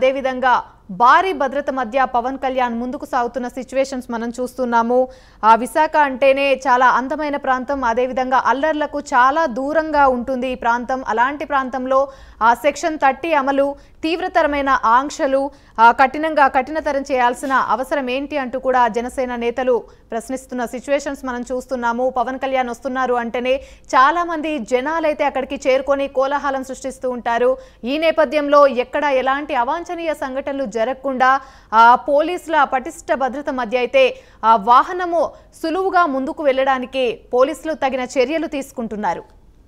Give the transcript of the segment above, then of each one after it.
అదేవిధంగా భారీ భద్రత మధ్య పవన్ కళ్యాణ్ ముందుకు సాగుతున్న సిచ్యువేషన్స్ మనం చూస్తున్నాము ఆ విశాఖ అంటేనే చాలా అందమైన ప్రాంతం అదేవిధంగా అల్లర్లకు చాలా దూరంగా ఉంటుంది ఈ ప్రాంతం అలాంటి ప్రాంతంలో ఆ సెక్షన్ థర్టీ అమలు తీవ్రతరమైన ఆంక్షలు ఆ, కఠినంగా కఠినతరం చేయాల్సిన అవసరం ఏంటి అంటూ కూడా జనసేన నేతలు ప్రశ్నిస్తున్న సిచ్యువేషన్స్ మనం చూస్తున్నాము పవన్ కళ్యాణ్ వస్తున్నారు అంటేనే చాలా మంది జనాలైతే అక్కడికి చేరుకొని కోలాహలం సృష్టిస్తూ ఉంటారు ఈ నేపథ్యంలో ఎక్కడ ఎలాంటి అవాంఛనీయ సంఘటనలు జరగకుండా ఆ పోలీసుల పటిష్ట భద్రత మధ్య అయితే ఆ వాహనము సులువుగా ముందుకు వెళ్ళడానికి పోలీసులు తగిన చర్యలు తీసుకుంటున్నారు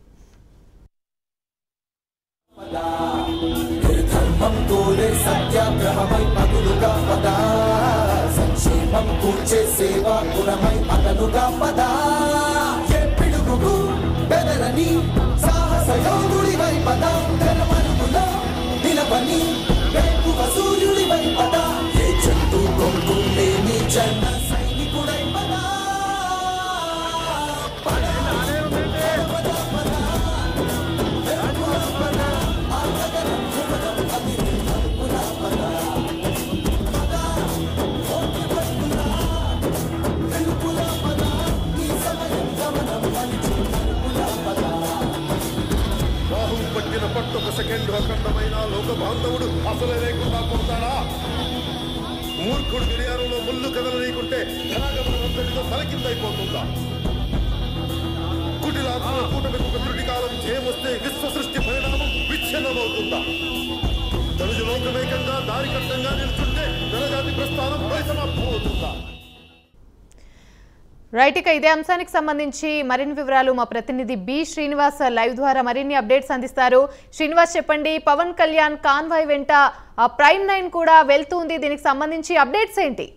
నిర్ధర్మం కోరే సత్యాగ్రహమై పదులుగా పద సంక్షేమం కూర్చే సేవా గుణమై అతనుగా పద ఏ పిడుగుకు బెదరని సాహస యోగుడివై పద తెరమరుగులో నిలబని వెక్కువ సూర్యుడివై పద ఏ జంతు కొంగు లేని జన సైనికుడై పద రాహువు పట్టిన పట్టొక సెకండ్ అఖండమైన లోక బాంధవుడు అసలే లేకుండా పోతాడా మూర్ఖుడు గడియారంలో ముళ్ళు కదలనీకుంటే ధనాగమనం అంతటితో తలకిందైపోతుందా కుటిలాత్మ కూటమికి ఒక త్రుటి కాలం జయమొస్తే విశ్వ సృష్టి పరిణామం విచ్ఛిన్నమవుతుందా తనుజు లోకమేకంగా దారి కట్టంగా నిల్చుంటే జనజాతి ప్రస్థానం పరిసమాప్తం అవుతుందా రైట్ ఇక ఇదే అంశానికి సంబంధించి మరిన్ని వివరాలు మా ప్రతినిధి బి శ్రీనివాస్ లైవ్ ద్వారా మరిన్ని అప్డేట్స్ అందిస్తారు శ్రీనివాస్ చెప్పండి పవన్ కళ్యాణ్ కాన్వాయ్ వెంట ఆ, ప్రైమ్ నైన్ కూడా వెళ్తుంది దీనికి సంబంధించి అప్డేట్స్ ఏంటి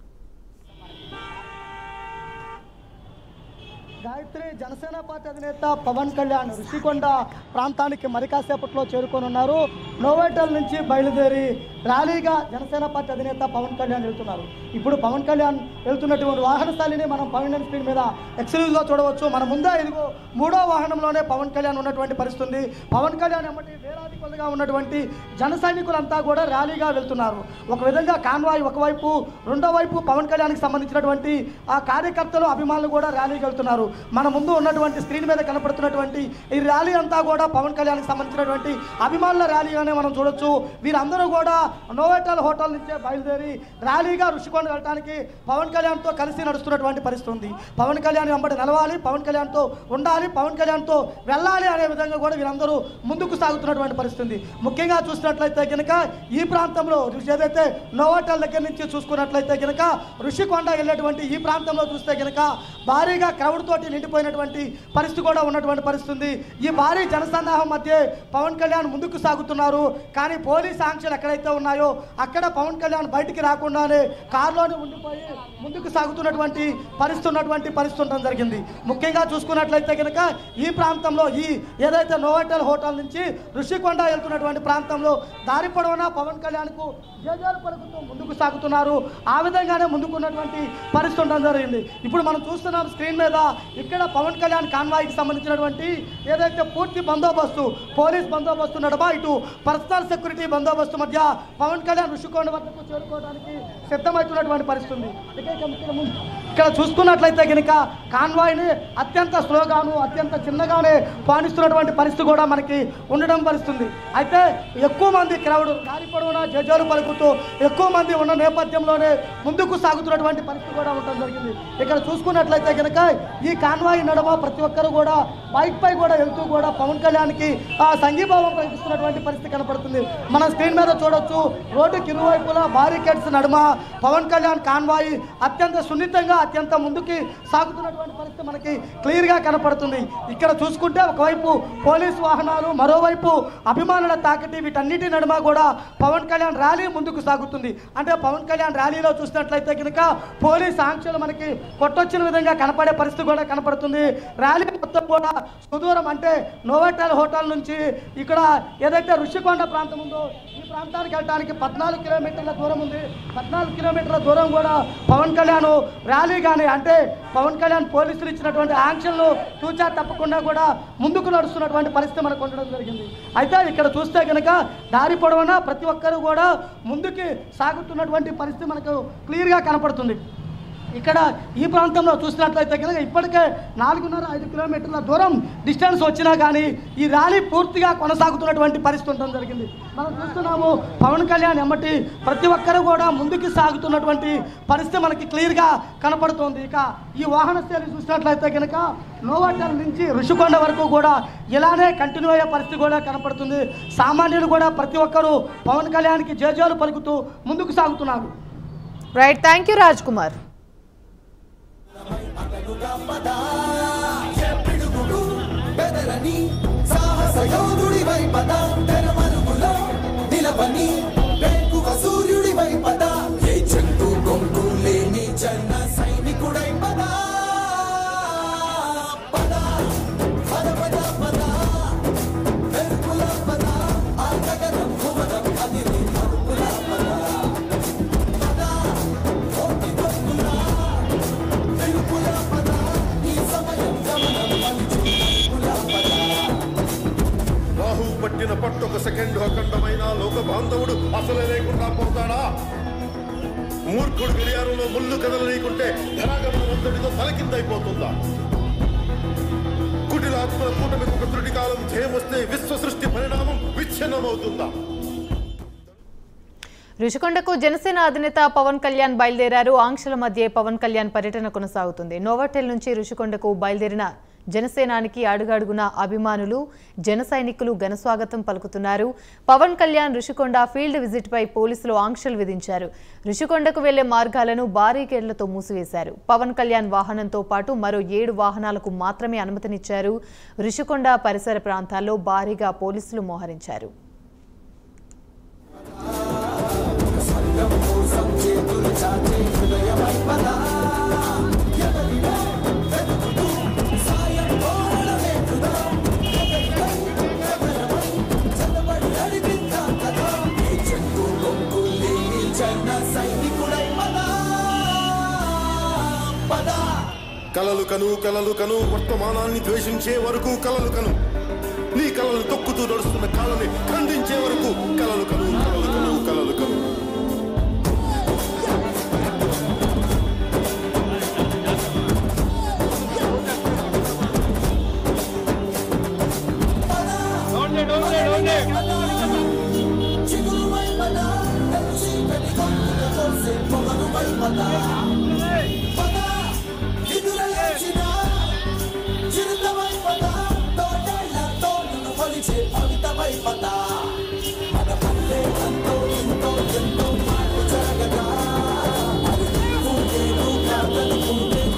గాయత్రి జనసేన పార్టీ అధినేత పవన్ కళ్యాణ్ ఋషికొండ ప్రాంతానికి మరి కాసేపట్లో చేరుకోనున్నారు నోవేటల్ నుంచి బయలుదేరి ర్యాలీగా జనసేన పార్టీ అధినేత పవన్ కళ్యాణ్ వెళ్తున్నారు ఇప్పుడు పవన్ కళ్యాణ్ వెళ్తున్నటువంటి వాహన స్థలిని మనం పవన్ స్క్రీన్ మీద ఎక్స్క్లూజ్గా చూడవచ్చు మన ముందే ఇదిగో మూడో వాహనంలోనే పవన్ కళ్యాణ్ ఉన్నటువంటి పరిస్థితి ఉంది పవన్ కళ్యాణ్ ఎమ్మటి వేలాది కొద్దిగా ఉన్నటువంటి జన సైనికులంతా కూడా ర్యాలీగా వెళ్తున్నారు ఒక విధంగా కాన్వాయ్ ఒకవైపు రెండో వైపు పవన్ కళ్యాణ్కి సంబంధించినటువంటి ఆ కార్యకర్తలు అభిమానులు కూడా ర్యాలీకి వెళ్తున్నారు మన ముందు ఉన్నటువంటి స్క్రీన్ మీద కనపడుతున్నటువంటి ఈ ర్యాలీ అంతా కూడా పవన్ కళ్యాణ్కి సంబంధించినటువంటి అభిమానుల ర్యాలీగానే మనం చూడొచ్చు వీరందరూ కూడా నోవేటల్ హోటల్ నుంచే బయలుదేరి ర్యాలీగా ఋషికొండ వెళ్ళడానికి పవన్ కళ్యాణ్తో కలిసి నడుస్తున్నటువంటి పరిస్థితి ఉంది పవన్ కళ్యాణ్ వెంబడి నిలవాలి పవన్ కళ్యాణ్తో ఉండాలి పవన్ కళ్యాణ్తో వెళ్ళాలి అనే విధంగా కూడా వీరందరూ ముందుకు సాగుతున్నటువంటి పరిస్థితి ఉంది ముఖ్యంగా చూసినట్లయితే కనుక ఈ ప్రాంతంలో ఏదైతే నోవాటల్ దగ్గర నుంచి చూసుకున్నట్లయితే కనుక ఋషికొండ వెళ్ళేటువంటి ఈ ప్రాంతంలో చూస్తే కనుక భారీగా క్రౌడ్ తోటి నిండిపోయినటువంటి పరిస్థితి కూడా ఉన్నటువంటి పరిస్థితి ఉంది ఈ భారీ జనసందాహం మధ్య పవన్ కళ్యాణ్ ముందుకు సాగుతున్నారు కానీ పోలీస్ ఆంక్షలు ఎక్కడైతే ఉన్నాయో అక్కడ పవన్ కళ్యాణ్ బయటికి రాకుండానే కారులోనే ఉండిపోయి ముందుకు సాగుతున్నటువంటి పరిస్థితి ఉన్నటువంటి పరిస్థితి ఉండడం జరిగింది ముఖ్యంగా చూసుకున్నట్లయితే కనుక ఈ ప్రాంతంలో ఈ ఏదైతే నోవటల్ హోటల్ నుంచి ఋషికొండ వెళ్తున్నటువంటి ప్రాంతంలో దారి పొడవునా పవన్ కళ్యాణ్కు జేజాలు పలుకుతూ ముందుకు సాగుతున్నారు ఆ విధంగానే ముందుకున్నటువంటి పరిస్థితి ఉండడం జరిగింది ఇప్పుడు మనం చూస్తున్నాం స్క్రీన్ మీద ఇక్కడ పవన్ కళ్యాణ్ కాన్వాయ్కి సంబంధించినటువంటి ఏదైతే పూర్తి బందోబస్తు పోలీస్ బందోబస్తు నడమ ఇటు పర్సనల్ సెక్యూరిటీ బందోబస్తు మధ్య పవన్ కళ్యాణ్ ఋషికొండ వద్దకు చేరుకోవడానికి సిద్ధమవుతున్నటువంటి పరిస్థితి ఉంది ఇక ఇక ఇక్కడ ముందు- ఇక్కడ చూసుకున్నట్లయితే కనుక కాన్వాయ్ని అత్యంత స్లోగాను అత్యంత చిన్నగానే పానిస్తున్నటువంటి పరిస్థితి కూడా మనకి ఉండడం పరిస్థితుంది అయితే ఎక్కువ మంది క్రౌడ్ దారి పొడవునా జజాలు పలుకుతూ ఎక్కువ మంది ఉన్న నేపథ్యంలోనే ముందుకు సాగుతున్నటువంటి పరిస్థితి కూడా ఉండడం జరిగింది ఇక్కడ చూసుకున్నట్లయితే కనుక ఈ కాన్వాయ్ నడమ ప్రతి ఒక్కరు కూడా బైక్ పై కూడా వెళ్తూ కూడా పవన్ కళ్యాణ్కి ఆ సంఘీభావం ప్రకటిస్తున్నటువంటి పరిస్థితి కనపడుతుంది మనం స్క్రీన్ మీద చూడొచ్చు రోడ్డుకి ఇరువైపులా బారికేడ్స్ నడుమ పవన్ కళ్యాణ్ కాన్వాయ్ అత్యంత సున్నితంగా అత్యంత ముందుకి సాగుతున్నటువంటి పరిస్థితి మనకి క్లియర్గా కనపడుతుంది ఇక్కడ చూసుకుంటే ఒకవైపు పోలీసు వాహనాలు మరోవైపు అభిమానుల తాకటి వీటన్నిటి నడుమ కూడా పవన్ కళ్యాణ్ ర్యాలీ ముందుకు సాగుతుంది అంటే పవన్ కళ్యాణ్ ర్యాలీలో చూసినట్లయితే కనుక పోలీస్ ఆంక్షలు మనకి కొట్టొచ్చిన విధంగా కనపడే పరిస్థితి కూడా కనపడుతుంది ర్యాలీ మొత్తం కూడా సుదూరం అంటే నోవెటల్ హోటల్ నుంచి ఇక్కడ ఏదైతే ఋషికొండ ప్రాంతం ఉందో ఈ ప్రాంతానికి వెళ్ళడానికి పద్నాలుగు కిలోమీటర్ల దూరం ఉంది పద్నాలుగు కిలోమీటర్ల దూరం కూడా పవన్ కళ్యాణ్ ర్యాలీ కానీ అంటే పవన్ కళ్యాణ్ పోలీసులు ఇచ్చినటువంటి ఆంక్షలను తూచా తప్పకుండా కూడా ముందుకు నడుస్తున్నటువంటి పరిస్థితి మనకు ఉండడం జరిగింది అయితే ఇక్కడ చూస్తే కనుక దారి పొడవునా ప్రతి ఒక్కరూ కూడా ముందుకి సాగుతున్నటువంటి పరిస్థితి మనకు క్లియర్గా కనపడుతుంది ఇక్కడ ఈ ప్రాంతంలో చూసినట్లయితే కనుక ఇప్పటికే నాలుగున్నర ఐదు కిలోమీటర్ల దూరం డిస్టెన్స్ వచ్చినా కానీ ఈ ర్యాలీ పూర్తిగా కొనసాగుతున్నటువంటి పరిస్థితి ఉండడం జరిగింది మనం చూస్తున్నాము పవన్ కళ్యాణ్ ఎమ్మటి ప్రతి ఒక్కరు కూడా ముందుకు సాగుతున్నటువంటి పరిస్థితి మనకి క్లియర్గా కనపడుతోంది ఇక ఈ వాహన శైలి చూసినట్లయితే కనుక నోవాటల్ నుంచి ఋషికొండ వరకు కూడా ఇలానే కంటిన్యూ అయ్యే పరిస్థితి కూడా కనపడుతుంది సామాన్యులు కూడా ప్రతి ఒక్కరూ పవన్ కళ్యాణ్కి జేజేలు పలుకుతూ ముందుకు సాగుతున్నారు right thank you Raj Kumar పిడుగుడు బెదరని సాహస యోధుడివై పద తెరమరుగులో నిలవని పెంకువ సూర్యుడివై పద ఏ చెట్టు కొంగు లేని జన సైనికుడై పద పద పద పద పద వెలుగుల పద ఆ గగనం భువనం అది నీ మరుపుల పద పద కోటి గొంతుల వెలుగుల పద ఈ సమయం గమనం మలుచు మలుపుల పద రాహు పట్టిన పట్టొక సెకండ్ అఖండమైన లోక బాంధవుడు అసలే లేకుండా పోతాడా మూర్ఖుడు గడియారంలో ముళ్ళు కదలనీకుంటే ధనాగమనం అంతటితో తలకిందైపోతుందా కుటిల ఆత్మల కూటమికి ఒక త్రుటి కాలం జయమొస్తే విశ్వ సృష్టి పరిణామం విచ్ఛిన్నమవుతుందా రుషికొండకు జనసేన అధినేత పవన్ కళ్యాణ్ బయలుదేరారు ఆంక్షల మధ్య పవన్ కళ్యాణ్ పర్యటన కొనసాగుతుంది నోవాటెల్ నుంచి రుషికొండకు బయలుదేరిన జనసేనానికి అడుగడుగున అభిమానులు జన సైనికులు ఘనస్వాగతం పలుకుతున్నారు పవన్ కళ్యాణ్ రుషికొండ ఫీల్డ్ విజిట్ పై పోలీసులు ఆంక్షలు విధించారు రుషికొండకు వెళ్లే మార్గాలను బారీకేడ్లతో మూసివేశారు పవన్ కళ్యాణ్ వాహనంతో పాటు మరో ఏడు వాహనాలకు మాత్రమే అనుమతినిచ్చారు రుషికొండ పరిసర ప్రాంతాల్లో భారీగా పోలీసులు మోహరించారు కలలు కను కలలు కను వర్తమానాన్ని ద్వేషించే వరకు కలలు కను నీ కలలు తొక్కుతూ నడుస్తున్న కాలని ఖండించే వరకు కలలు కను కలలు